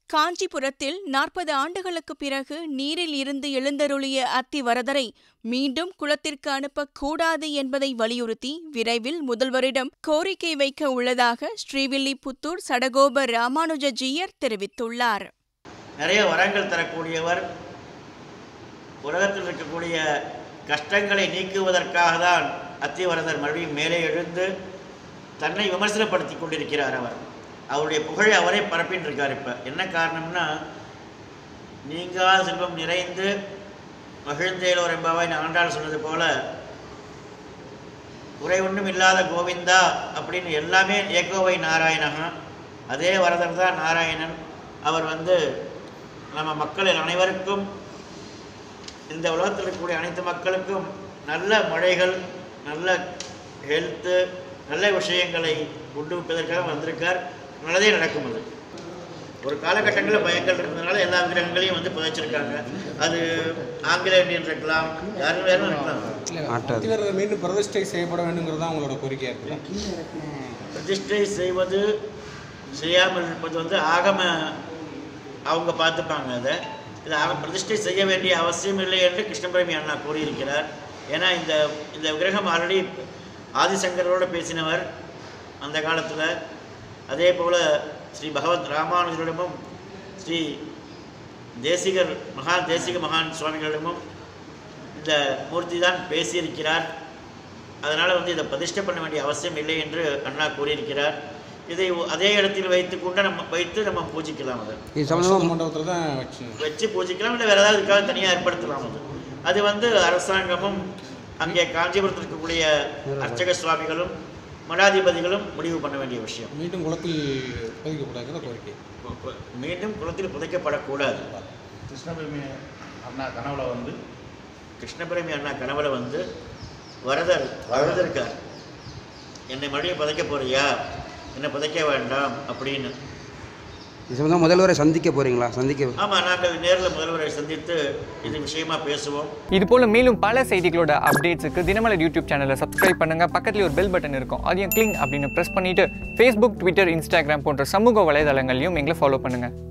காஞ்சிபுரத்தில் நாற்பது ஆண்டுகளுக்கு பிறகு நீரில் இருந்து எழுந்தருளிய அத்திவரதரை மீண்டும் குளத்திற்கு அனுப்பக் கூடாது என்பதை வலியுறுத்தி விரைவில் முதல்வரிடம் கோரிக்கை வைக்க உள்ளதாக ஸ்ரீவில்லிபுத்தூர் சடகோப ராமானுஜ ஜீயர் தெரிவித்துள்ளார் நிறைய வரங்கள் தரக்கூடியவர் உலகத்தில் இருக்கக்கூடிய கஷ்டங்களை நீக்குவதற்காக தான் அத்திவரதர் மறுபடியும் மேலே எழுந்து தன்னை விமர்சனப்படுத்தி கொண்டிருக்கிறார் அவர் அவருடைய புகழை அவரே பரப்பின்னு இருக்கார் இப்போ என்ன காரணம்னா நீங்காத செல்வம் நிறைந்து மகிழ்ந்தேலோர் என்பவாய் ஆண்டாள் சொன்னது போல குறை ஒன்றும் இல்லாத கோவிந்தா அப்படின்னு எல்லாமே ஏகோவை நாராயணகா அதே வரதர் தான் நாராயணன் அவர் வந்து நம்ம மக்கள் அனைவருக்கும் இந்த உலகத்தில் இருக்கக்கூடிய அனைத்து மக்களுக்கும் நல்ல மழைகள் நல்ல ஹெல்த்து நல்ல விஷயங்களை கொண்டு வைப்பதற்காக வந்திருக்கார் நல்லதே நடக்கும் அது ஒரு காலகட்டங்களில் பயங்கள் இருந்ததுனால எல்லா விக்கிரகங்களையும் வந்து புதைச்சிருக்காங்க அது ஆங்கில இந்தியன் இருக்கலாம் யாரும் வேணும் இருக்கலாம் அத்திவரதர் மீண்டும் பிரதிஷ்டை செய்யப்பட வேண்டுங்கிறது தான் உங்களோட கோரிக்கையாக இருக்குல்ல பிரதிஷ்டை செய்வது செய்யாமல் இருப்பது வந்து ஆகம அவங்க பார்த்துப்பாங்க அதை இது ஆக பிரதிஷ்டை செய்ய வேண்டிய அவசியம் இல்லை என்று கிருஷ்ணபிரமி அண்ணா கூறியிருக்கிறார் ஏன்னா இந்த இந்த விக்கிரகம் ஆல்ரெடி ஆதிசங்கரோடு பேசினவர் அந்த காலத்தில் அதே போல் ஸ்ரீ பகவத் ராமானுஜரிடமும் ஸ்ரீ தேசிகர் மகா தேசிக மகான் சுவாமிகளிடமும் இந்த மூர்த்தி தான் பேசியிருக்கிறார் அதனால் வந்து இதை பிரதிஷ்டை பண்ண வேண்டிய அவசியம் இல்லை என்று அண்ணா கூறியிருக்கிறார் இதை அதே இடத்தில் வைத்துக்கொண்டு நம்ம வைத்து நம்ம பூஜிக்கலாம் அதை இது சம்பந்தமாக மண்டபத்தில் தான் வச்சு வச்சு பூஜிக்கலாம் இல்லை வேறு ஏதாவது இதுக்காக தனியாக ஏற்படுத்தலாம் அது அது வந்து அரசாங்கமும் அங்கே காஞ்சிபுரத்தில் இருக்கக்கூடிய அர்ச்சக சுவாமிகளும் மடாதிபதிகளும் முடிவு பண்ண வேண்டிய விஷயம் மீண்டும் குளத்தில் பதிக்கக்கூடாதுங்கிற கோரிக்கை மீண்டும் குளத்தில் புதைக்கப்படக்கூடாது கிருஷ்ணபிரமி அண்ணா கனவுல வந்து கிருஷ்ணபிரமி அண்ணா கனவுல வந்து வரதர் வரதருக்கார் என்னை மறுபடியும் புதைக்க போறியா என்னை புதைக்க வேண்டாம் அப்படின்னு இது சம்பந்தமாக முதல்வரை சந்திக்க போகிறீங்களா சந்திக்க ஆமாம் நாங்கள் நேரில் முதல்வரை சந்தித்து இது விஷயமா பேசுவோம் இது போல மேலும் பல செய்திகளோட அப்டேட்ஸுக்கு தினமலர் யூடியூப் சேனலை சப்ஸ்கிரைப் பண்ணுங்க பக்கத்துல ஒரு பெல் பட்டன் இருக்கும் அதையும் கிளிங் அப்படின்னு ப்ரெஸ் பண்ணிட்டு ஃபேஸ்புக் ட்விட்டர் இன்ஸ்டாகிராம் போன்ற சமூக வலைதளங்களையும் எங்களை ஃபாலோ பண்ணுங்க